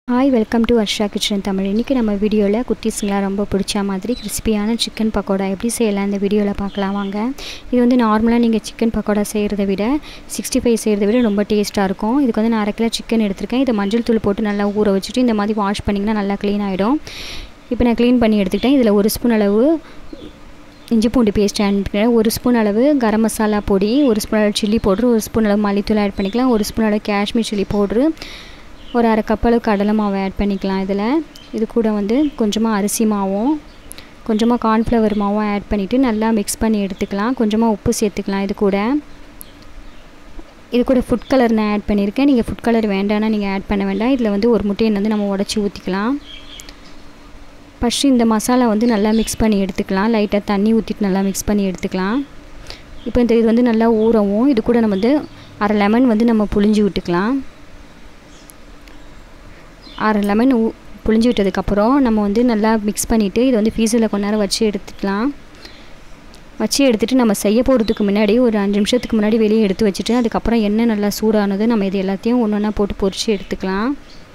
hi welcome to Varsha kitchen Tamil இன்றைக்கி நம்ம வீடியோவில் குட்டீஸுங்களாம் ரொம்ப பிடிச்ச மாதிரி கிறிஸ்பியான சிக்கன் பக்கோடா எப்படி செய்யலாம் இந்த வீடியோவில் பார்க்கலாம் வாங்க இது வந்து நார்மலாக நீங்கள் சிக்கன் பக்கோடா செய்கிறத விட சிக்ஸ்டி ஃபைவ் செய்கிறத விட ரொம்ப டேஸ்ட்டாக இருக்கும் இதுக்கு வந்து நான் அரை கிலோ சிக்கன் எடுத்திருக்கேன் இதை மஞ்சள் தூள் போட்டு நல்லா ஊற வச்சுட்டு இந்த மாதிரி வாஷ் பண்ணிங்கன்னா நல்லா க்ளீன் ஆகிடும் இப்போ நான் க்ளீன் பண்ணி எடுத்துக்கிட்டேன் இதில் ஒரு ஸ்பூன் அளவு இஞ்சி பூண்டு பேஸ்ட் ஆட் பண்ணிக்கிறேன் ஒரு ஸ்பூன் அளவு கரம் மசாலா பொடி ஒரு ஸ்பூன் அளவு சில்லி பவுட்ரு ஒரு ஸ்பூன் அளவு மல்லித்தூள் ஆட் பண்ணிக்கலாம் ஒரு ஸ்பூன் அளவு காஷ்மீர் சில்லி பவுட்ரு ஒரு அரை கப் அளவு கடலை மாவு ஆட் பண்ணிக்கலாம் இதில் இது கூட வந்து கொஞ்சமாக அரிசி மாவும் கொஞ்சமாக கார்ன்ஃப்ளவர் மாவும் ஆட் பண்ணிவிட்டு நல்லா மிக்ஸ் பண்ணி எடுத்துக்கலாம் கொஞ்சமாக உப்பு சேர்த்துக்கலாம் இது கூட இது கூட ஃபுட் கலர் நான் ஆட் பண்ணியிருக்கேன் நீங்கள் ஃபுட் கலர் வேண்டாம்னா நீங்கள் ஆட் பண்ண வேண்டாம் இதில் வந்து ஒரு முட்டையை வந்து நம்ம உடச்சி ஊற்றிக்கலாம் ஃபஸ்ட்டு இந்த மசாலா வந்து நல்லா மிக்ஸ் பண்ணி எடுத்துக்கலாம் லைட்டாக தண்ணி ஊற்றிட்டு நல்லா மிக்ஸ் பண்ணி எடுத்துக்கலாம் இப்போ இந்த இது வந்து நல்லா ஊறவும் இது கூட நம்ம வந்து அரை லெமன் வந்து நம்ம புழிஞ்சு விட்டுக்கலாம் அரை லெமன் ஊ புழிஞ்சு விட்டதுக்கப்புறம் நம்ம வந்து நல்லா மிக்ஸ் பண்ணிவிட்டு இதை வந்து ஃப்ரீசரில் கொஞ்ச நேரம் வச்சு எடுத்துக்கலாம் வச்சு எடுத்துகிட்டு நம்ம செய்ய போகிறதுக்கு முன்னாடி ஒரு அஞ்சு நிமிஷத்துக்கு முன்னாடி வெளியே எடுத்து வச்சுட்டு அதுக்கப்புறம் எண்ணெய் நல்லா சூடானது நம்ம இது எல்லாத்தையும் ஒன்று ஒன்றா போட்டு பொரித்து எடுத்துக்கலாம்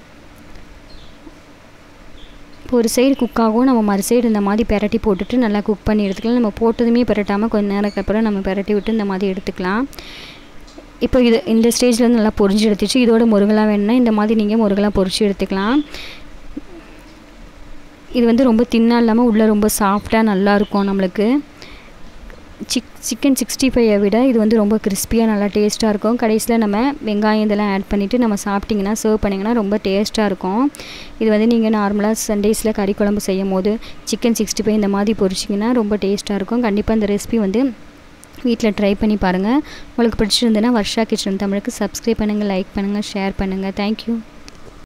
இப்போ ஒரு சைடு குக் ஆகும் நம்ம மறு சைடு இந்த மாதிரி பெரட்டி போட்டுட்டு நல்லா குக் பண்ணி எடுத்துக்கலாம் நம்ம போட்டதுமே பெரட்டாமல் கொஞ்சம் நேரத்துக்கு அப்புறம் நம்ம பெரட்டி விட்டு இந்த மாதிரி எடுத்துக்கலாம் இப்போ இது இந்த ஸ்டேஜில் வந்து நல்லா பொரிஞ்சு எடுத்துச்சு இதோட முருகலாக வேணும்னா இந்த மாதிரி நீங்கள் முருகலாக பொரிச்சு எடுத்துக்கலாம் இது வந்து ரொம்ப தின்னாக இல்லாமல் உள்ளே ரொம்ப சாஃப்டாக நல்லாயிருக்கும் நம்மளுக்கு சிக் சிக்கன் சிக்ஸ்டி ஃபைவை விட இது வந்து ரொம்ப கிறிஸ்பியாக நல்லா டேஸ்ட்டாக இருக்கும் கடைசியில் நம்ம வெங்காயம் இதெல்லாம் ஆட் பண்ணிவிட்டு நம்ம சாப்பிட்டிங்கன்னா சர்வ் பண்ணிங்கன்னா ரொம்ப டேஸ்ட்டாக இருக்கும் இது வந்து நீங்கள் நார்மலாக சண்டேஸில் கறி குழம்பு செய்யும் போது சிக்கன் சிக்ஸ்டி ஃபைவ் இந்த மாதிரி பொரிச்சிங்கன்னா ரொம்ப டேஸ்ட்டாக இருக்கும் கண்டிப்பாக இந்த ரெசிபி வந்து வீட்டில் ட்ரை பண்ணி பாருங்கள் உங்களுக்கு பிடிச்சிருந்ததுன்னா வர்ஷா கிச்சன் தமிழுக்கு சப்ஸ்கிரைப் பண்ணுங்கள் லைக் பண்ணுங்கள் ஷேர் பண்ணுங்கள் தேங்க்யூ